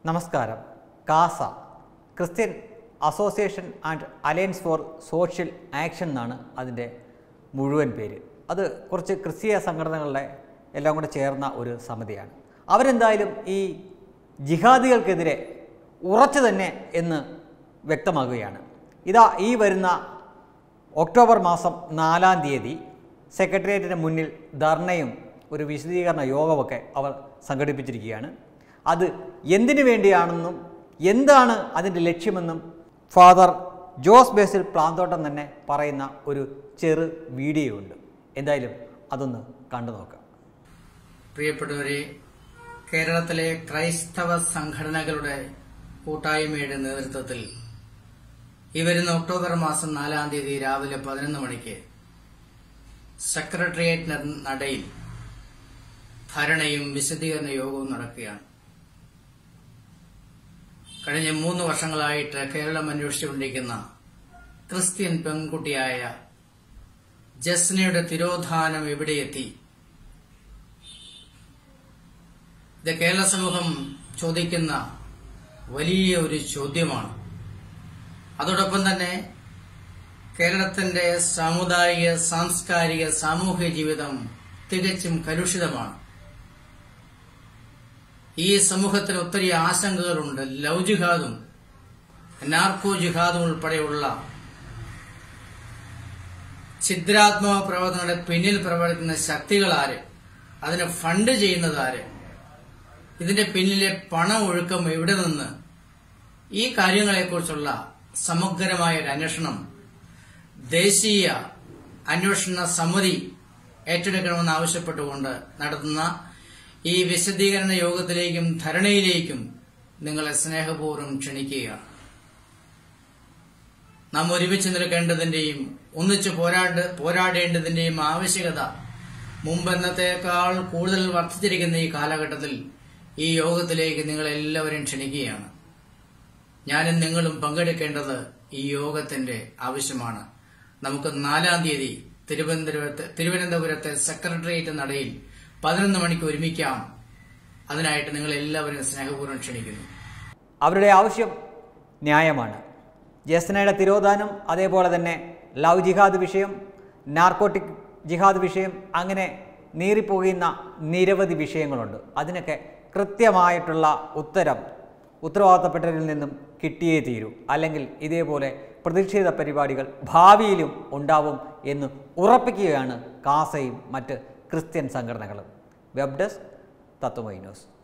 നമസ്കാരം CASA Christian association and alliance for social action എന്നാണ് അതിൻ്റെ മുഴുവൻ പേര് അത് കുറച്ച് ക്രിസ്തീയ സംഘടനകളുടെ എല്ലാം കൂടെ ചേർന്ന ഒരു സമിതിയാണ് അവരെന്തായാലും ഈ ജിഹാദികൾക്കെതിരെ ഉറച്ചു തന്നെ എന്ന് വ്യക്തമാകുകയാണ് ഇതാ ഈ വരുന്ന ഒക്ടോബർ മാസം നാലാം തീയതി സെക്രട്ടേറിയറ്റിന് മുന്നിൽ ധർണയും ഒരു വിശദീകരണ യോഗമൊക്കെ അവർ സംഘടിപ്പിച്ചിരിക്കുകയാണ് അത് എന്തിനു വേണ്ടിയാണെന്നും എന്താണ് അതിൻ്റെ ലക്ഷ്യമെന്നും ഫാദർ ജോസ് ബേസിൽ പ്ലാന്തോട്ടം തന്നെ പറയുന്ന ഒരു ചെറു വീഡിയോ ഉണ്ട് എന്തായാലും അതൊന്ന് കണ്ടു നോക്കാം പ്രിയപ്പെട്ടവരെ കേരളത്തിലെ ക്രൈസ്തവ സംഘടനകളുടെ കൂട്ടായ്മയുടെ നേതൃത്വത്തിൽ ഈ വരുന്ന ഒക്ടോബർ മാസം നാലാം തീയതി രാവിലെ പതിനൊന്ന് മണിക്ക് സെക്രട്ടേറിയറ്റ് നടയിൽ ധരണയും വിശദീകരണ യോഗവും നടക്കുകയാണ് കഴിഞ്ഞ മൂന്ന് വർഷങ്ങളായിട്ട് കേരളം അന്വേഷിച്ചുകൊണ്ടിരിക്കുന്ന ക്രിസ്ത്യൻ പെൺകുട്ടിയായ ജസ്നയുടെ തിരോധാനം എവിടെയെത്തി ഇത് കേരള സമൂഹം ചോദിക്കുന്ന വലിയ ഒരു ചോദ്യമാണ് അതോടൊപ്പം തന്നെ കേരളത്തിന്റെ സാമുദായിക സാംസ്കാരിക സാമൂഹിക ജീവിതം തികച്ചും കലുഷിതമാണ് ഈ സമൂഹത്തിന് ഒത്തിരി ആശങ്കകളുണ്ട് ലവ് ജിഹാദും നാർക്കോ ജിഹാദും ഉൾപ്പെടെയുള്ള ഛിദ്രാത്മക പ്രവർത്തനങ്ങളുടെ പിന്നിൽ പ്രവർത്തിക്കുന്ന ശക്തികൾ ആര് അതിനെ ഫണ്ട് ചെയ്യുന്നത് ആര് ഇതിന്റെ പിന്നിലെ പണം ഒഴുക്കം എവിടെ നിന്ന് ഈ കാര്യങ്ങളെക്കുറിച്ചുള്ള സമഗ്രമായ ഒരു അന്വേഷണം ദേശീയ അന്വേഷണ സമിതി ഏറ്റെടുക്കണമെന്ന് ആവശ്യപ്പെട്ടുകൊണ്ട് നടത്തുന്ന ഈ വിശദീകരണ യോഗത്തിലേക്കും ധരണയിലേക്കും നിങ്ങളെ സ്നേഹപൂർവ്വം ക്ഷണിക്കുകയാണ് നാം ഒരുമിച്ച് നിൽക്കേണ്ടതിന്റെയും ഒന്നിച്ച് പോരാട് പോരാടേണ്ടതിന്റെയും ആവശ്യകത മുമ്പെന്നത്തേക്കാൾ കൂടുതൽ വർദ്ധിച്ചിരിക്കുന്ന ഈ കാലഘട്ടത്തിൽ ഈ യോഗത്തിലേക്ക് നിങ്ങൾ എല്ലാവരും ക്ഷണിക്കുകയാണ് ഞാനും നിങ്ങളും പങ്കെടുക്കേണ്ടത് ഈ യോഗത്തിന്റെ ആവശ്യമാണ് നമുക്ക് നാലാം തീയതി തിരുവനന്തപുരത്ത് തിരുവനന്തപുരത്തെ സെക്രട്ടേറിയറ്റ് നടയിൽ പതിനൊന്ന് മണിക്ക് ഒരുമിക്കാം അതിനായിട്ട് നിങ്ങൾ എല്ലാവരും സ്നേഹപൂർവ്വം ക്ഷണിക്കുന്നു അവരുടെ ആവശ്യം ന്യായമാണ് ജസ്നയുടെ തിരോധാനം അതേപോലെ തന്നെ ലവ് ജിഹാദ് വിഷയം നാർക്കോട്ടിക് ജിഹാദ് വിഷയം അങ്ങനെ നീറിപ്പോകുന്ന നിരവധി വിഷയങ്ങളുണ്ട് അതിനൊക്കെ കൃത്യമായിട്ടുള്ള ഉത്തരം ഉത്തരവാദിത്തപ്പെട്ടവരിൽ നിന്നും കിട്ടിയേ തീരൂ അല്ലെങ്കിൽ ഇതേപോലെ പ്രതിഷേധ പരിപാടികൾ ഭാവിയിലും ഉണ്ടാവും എന്ന് ഉറപ്പിക്കുകയാണ് കാസയും മറ്റ് ക്രിസ്ത്യൻ സംഘടനകളും വെബ് ഡെസ്ക് തത്വമൈ ന്യൂസ്